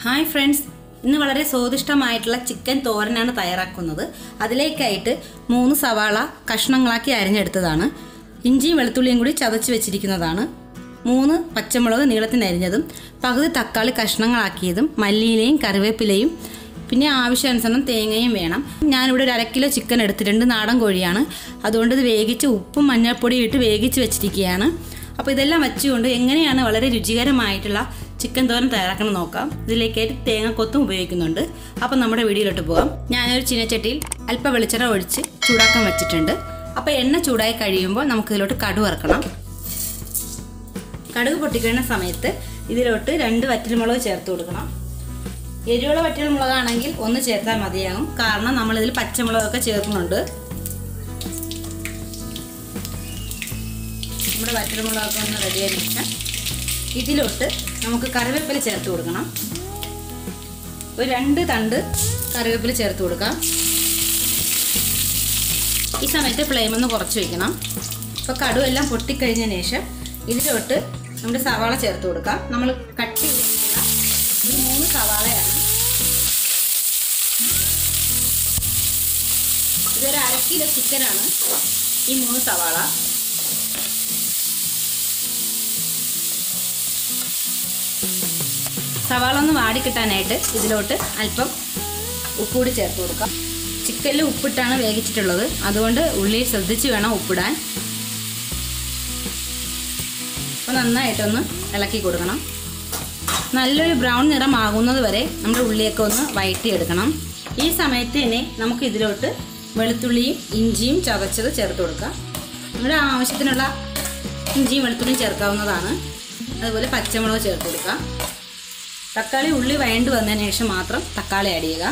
hi friends ഇന്ന് വളരെ സ്വാദിഷ്ടമായിട്ടുള്ള chicken തോരനാണ് തയ്യാറാക്കുന്നത് അതിലേക്കായിട്ട് മൂന്ന് സവാള കഷ്ണങ്ങളാക്കി അരിഞ്ഞെടുത്തതാണ് ഇഞ്ചിയും വെളുത്തുള്ളിയും കൂടി ചതച്ച് വെച്ചിരിക്കുന്നതാണ് മൂന്ന് പച്ചമുളക് നീളത്തിന് അരിഞ്ഞതും പകുതി തക്കാളി കഷ്ണങ്ങളാക്കിയതും മല്ലിയിലയും കറിവേപ്പിലയും പിന്നെ ആവശ്യാനുസരണം തേങ്ങയും വേണം ഞാനിവിടെ ഒരു അര കിലോ ചിക്കൻ എടുത്തിട്ടുണ്ട് നാടൻ കോഴിയാണ് അതുകൊണ്ട് ഇത് വേവിച്ച് ഉപ്പും മഞ്ഞൾപ്പൊടിയും ഇട്ട് വേവിച്ച് വെച്ചിരിക്കുകയാണ് അപ്പോൾ ഇതെല്ലാം വെച്ചുകൊണ്ട് എങ്ങനെയാണ് വളരെ രുചികരമായിട്ടുള്ള ചിക്കൻ തോരൻ തയ്യാറാക്കണം നോക്കാം ഇതിലേക്കായിട്ട് തേങ്ങക്കൊത്തും ഉപയോഗിക്കുന്നുണ്ട് അപ്പം നമ്മുടെ വീഡിയോയിലോട്ട് പോകാം ഞാനൊരു ചീനച്ചട്ടിയിൽ അല്പം വെളിച്ചെണ്ണ ഒഴിച്ച് ചൂടാക്കാൻ വെച്ചിട്ടുണ്ട് അപ്പോൾ എണ്ണ ചൂടായി കഴിയുമ്പോൾ നമുക്ക് ഇതിലോട്ട് കടുക് ഇറക്കണം കടുക് പൊട്ടിക്കുന്ന സമയത്ത് ഇതിലോട്ട് രണ്ട് വറ്റൽമുളക് ചേർത്ത് കൊടുക്കണം എരിവുള്ള വറ്റൽമുളകാണെങ്കിൽ ഒന്ന് ചേർത്താൽ മതിയാകും കാരണം നമ്മളിതിൽ പച്ചമുളകൊക്കെ ചേർക്കുന്നുണ്ട് നമ്മുടെ വറ്റൽമുളകൊക്കെ ഒന്ന് റെഡിയായി വെച്ചാൽ ഇതിലോട്ട് നമുക്ക് കറിവേപ്പില ചേർത്ത് കൊടുക്കണം ഒരു രണ്ട് തണ്ട് കറിവേപ്പില ചേർത്ത് കൊടുക്കാം ഈ സമയത്ത് ഫ്ലെയിം ഒന്ന് കുറച്ച് വയ്ക്കണം ഇപ്പോൾ കടുവെല്ലാം പൊട്ടിക്കഴിഞ്ഞതിന് ശേഷം ഇതിലോട്ട് നമ്മുടെ സവാള ചേർത്ത് കൊടുക്കാം നമ്മൾ കട്ട് ചെയ്തിട്ടുള്ള ഈ മൂന്ന് സവാളയാണ് ഇതൊരു അര കിലോ ചിക്കനാണ് ഈ മൂന്ന് സവാള സവാള ഒന്ന് വാടിക്കിട്ടാനായിട്ട് ഇതിലോട്ട് അല്പം ഉപ്പ് കൂടി ചേർത്ത് കൊടുക്കാം ചിക്കനിൽ ഉപ്പിട്ടാണ് വേവിച്ചിട്ടുള്ളത് അതുകൊണ്ട് ഉള്ളി ശ്രദ്ധിച്ച് വേണം ഉപ്പിടാൻ അപ്പോൾ നന്നായിട്ടൊന്ന് ഇളക്കി കൊടുക്കണം നല്ലൊരു ബ്രൗൺ നിറം ആകുന്നത് വരെ നമ്മുടെ ഉള്ളിയൊക്കെ ഒന്ന് വഴറ്റിയെടുക്കണം ഈ സമയത്ത് തന്നെ നമുക്ക് ഇതിലോട്ട് വെളുത്തുള്ളിയും ഇഞ്ചിയും ചതച്ചത് ചേർത്ത് കൊടുക്കാം നമ്മുടെ ആവശ്യത്തിനുള്ള ഇഞ്ചിയും വെളുത്തുള്ളിയും ചേർക്കാവുന്നതാണ് അതുപോലെ പച്ചമുളക് ചേർത്ത് കൊടുക്കാം തക്കാളി ഉള്ളി വഴണ്ട് വന്നതിന് ശേഷം മാത്രം തക്കാളി ആഡ് ചെയ്യുക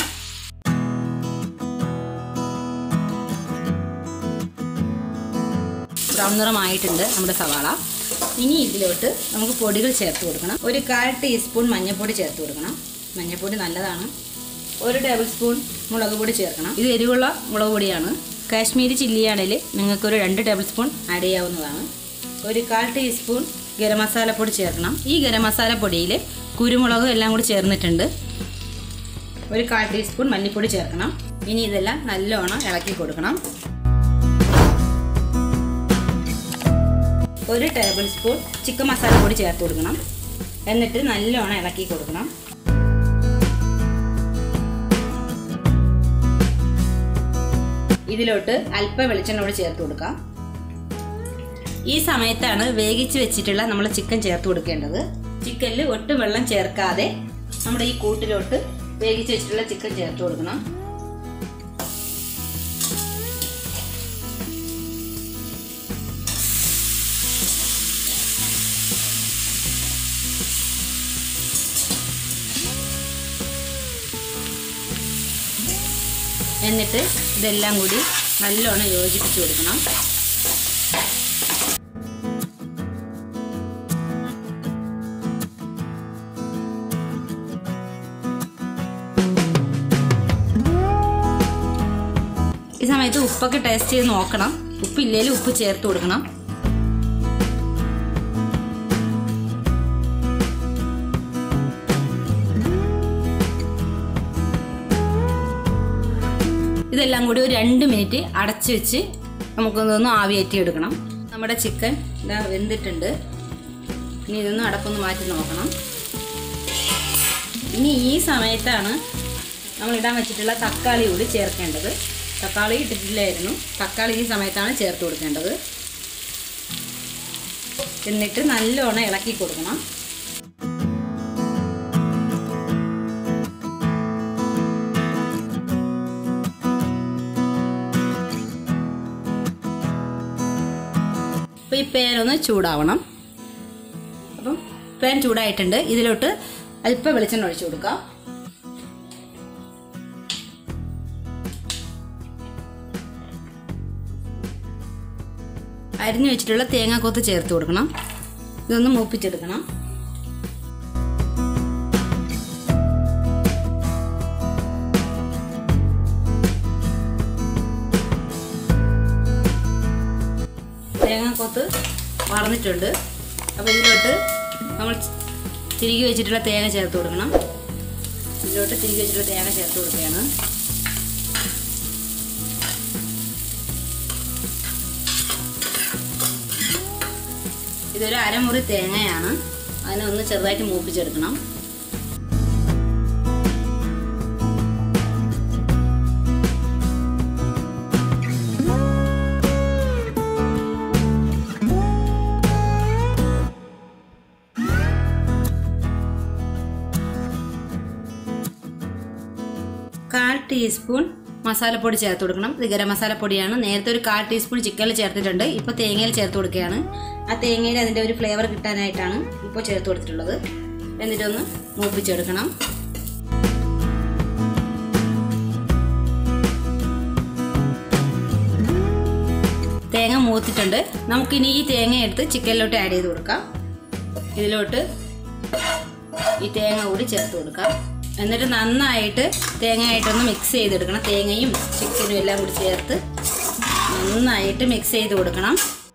ബ്രൗൺ നിറമായിട്ടുണ്ട് നമ്മുടെ സവാള ഇനി ഇതിലോട്ട് നമുക്ക് പൊടികൾ ചേർത്ത് കൊടുക്കണം ഒരു കാൽ ടീസ്പൂൺ മഞ്ഞൾപ്പൊടി ചേർത്ത് കൊടുക്കണം മഞ്ഞൾപ്പൊടി നല്ലതാണ് ഒരു ടേബിൾ സ്പൂൺ മുളക് പൊടി ചേർക്കണം ഇത് എരിവുള്ള മുളക് പൊടിയാണ് കാശ്മീരി ചില്ലിയാണെങ്കിൽ നിങ്ങൾക്കൊരു രണ്ട് ടേബിൾ സ്പൂൺ ആഡ് ചെയ്യാവുന്നതാണ് ഒരു കാൽ ടീസ്പൂൺ ഗരം മസാല പൊടി ചേർക്കണം ഈ ഗരം മസാല പൊടിയിൽ കുരുമുളക് എല്ലാം കൂടി ചേർന്നിട്ടുണ്ട് ഒരു കാൽ ടീസ്പൂൺ മല്ലിപ്പൊടി ചേർക്കണം ഇനി ഇതെല്ലാം നല്ലോണം ഇളക്കി കൊടുക്കണം ഒരു ടേബിൾ സ്പൂൺ ചിക്കൻ മസാല പൊടി ചേർത്ത് കൊടുക്കണം എന്നിട്ട് നല്ലോണം ഇളക്കി കൊടുക്കണം ഇതിലോട്ട് അല്പം വെളിച്ചെണ്ണ കൂടി ചേർത്ത് കൊടുക്കാം ഈ സമയത്താണ് വേവിച്ച് വെച്ചിട്ടുള്ള നമ്മൾ ചിക്കൻ ചേർത്ത് കൊടുക്കേണ്ടത് ചിക്കനിൽ ഒട്ടും വെള്ളം ചേർക്കാതെ നമ്മുടെ ഈ കൂട്ടിലോട്ട് വേവിച്ച് വെച്ചിട്ടുള്ള ചിക്കൻ ചേർത്ത് കൊടുക്കണം എന്നിട്ട് ഇതെല്ലാം കൂടി നല്ലോണം യോജിപ്പിച്ച് കൊടുക്കണം ഈ സമയത്ത് ഉപ്പൊക്കെ ടേസ്റ്റ് ചെയ്ത് നോക്കണം ഉപ്പില്ലേലും ഉപ്പ് ചേർത്ത് കൊടുക്കണം ഇതെല്ലാം കൂടി ഒരു രണ്ട് മിനിറ്റ് അടച്ച് വെച്ച് നമുക്കൊന്ന് ആവിയേറ്റി എടുക്കണം നമ്മുടെ ചിക്കൻ ഇതാ വെന്തിട്ടുണ്ട് ഇനി ഇതൊന്ന് അടപ്പൊന്ന് മാറ്റി നോക്കണം ഇനി ഈ സമയത്താണ് നമ്മൾ ഇടാൻ വെച്ചിട്ടുള്ള തക്കാളി കൂടി ചേർക്കേണ്ടത് തക്കാളി ഇട്ടിട്ടില്ലായിരുന്നു തക്കാളി ഈ സമയത്താണ് ചേർത്ത് കൊടുക്കേണ്ടത് എന്നിട്ട് നല്ലോണം ഇളക്കി കൊടുക്കണം അപ്പോൾ ഈ പാൻ ചൂടാവണം അപ്പം പാൻ ചൂടായിട്ടുണ്ട് ഇതിലോട്ട് അല്പം വെളിച്ചെണ്ണ ഒഴിച്ചു കൊടുക്കാം അരിഞ്ഞു വെച്ചിട്ടുള്ള തേങ്ങാക്കൊത്ത് ചേർത്ത് കൊടുക്കണം ഇതൊന്ന് മൂപ്പിച്ചെടുക്കണം തേങ്ങാക്കൊത്ത് വറന്നിട്ടുണ്ട് അപ്പോൾ ഇതിലോട്ട് നമ്മൾ തിരികെ വെച്ചിട്ടുള്ള തേങ്ങ ചേർത്ത് കൊടുക്കണം ഇതിലോട്ട് തിരികെ വെച്ചിട്ട് തേങ്ങ ചേർത്ത് കൊടുക്കുകയാണ് ഇതൊരു അരമുറി തേങ്ങയാണ് അതിനെ ഒന്ന് ചെറുതായിട്ട് മൂപ്പിച്ചെടുക്കണം കാൽ ടീസ്പൂൺ മസാലപ്പൊടി ചേർത്ത് കൊടുക്കണം ഇത് ഗരം മസാലപ്പൊടിയാണ് നേരത്തെ ഒരു കാൽ ടീസ്പൂൺ ചിക്കനിൽ ചേർത്തിട്ടുണ്ട് ഇപ്പോൾ തേങ്ങയിൽ ചേർത്ത് കൊടുക്കുകയാണ് ആ തേങ്ങയിൽ അതിൻ്റെ ഒരു ഫ്ലേവർ കിട്ടാനായിട്ടാണ് ഇപ്പോൾ ചേർത്ത് കൊടുത്തിട്ടുള്ളത് എന്നിട്ടൊന്ന് മൂപ്പിച്ചെടുക്കണം തേങ്ങ മൂത്തിട്ടുണ്ട് നമുക്കിനി ഈ തേങ്ങ എടുത്ത് ചിക്കനിലോട്ട് ആഡ് ചെയ്ത് കൊടുക്കാം ഇതിലോട്ട് ഈ തേങ്ങ കൂടി ചേർത്ത് കൊടുക്കാം എന്നിട്ട് നന്നായിട്ട് തേങ്ങയായിട്ടൊന്ന് മിക്സ് ചെയ്തെടുക്കണം തേങ്ങയും ചിക്കനും എല്ലാം കൂടി ചേർത്ത് നന്നായിട്ട് മിക്സ് ചെയ്ത് കൊടുക്കണം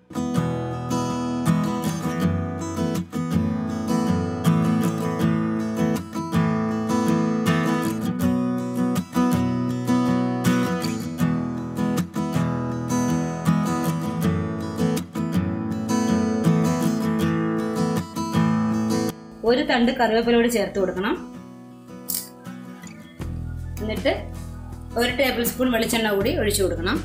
ഒരു തണ്ട് കറിവേപ്പിലോട് ചേർത്ത് കൊടുക്കണം എന്നിട്ട് ഒരു ടേബിൾ സ്പൂൺ വെളിച്ചെണ്ണ കൂടി ഒഴിച്ചു കൊടുക്കണം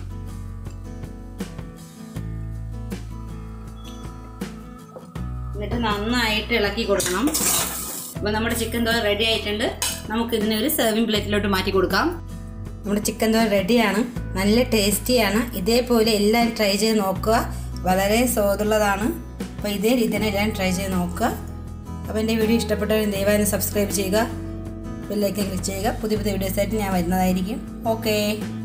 എന്നിട്ട് നന്നായിട്ട് ഇളക്കി കൊടുക്കണം അപ്പോൾ നമ്മുടെ ചിക്കൻ തോരൻ റെഡി ആയിട്ടുണ്ട് നമുക്ക് ഇതിനെ ഒരു സെർവിങ് പ്ലേറ്റിലോട്ട് മാറ്റി കൊടുക്കാം നമ്മുടെ ചിക്കൻ തോരൻ റെഡിയാണ് നല്ല ടേസ്റ്റിയാണ് ഇതേപോലെ എല്ലാവരും ട്രൈ ചെയ്ത് നോക്കുക വളരെ സ്വാദുള്ളതാണ് അപ്പോൾ ഇതേ രീതി തന്നെ എല്ലാവരും ട്രൈ ചെയ്ത് നോക്കുക അപ്പോൾ എൻ്റെ വീഡിയോ ഇഷ്ടപ്പെട്ടവർ ദയവായി സബ്സ്ക്രൈബ് ചെയ്യുക ബെല്ലൈക്കൻ ക്ലിക്ക് ചെയ്യുക പുതിയ പുതിയ വീഡിയോസായിട്ട് ഞാൻ വരുന്നതായിരിക്കും ഓക്കേ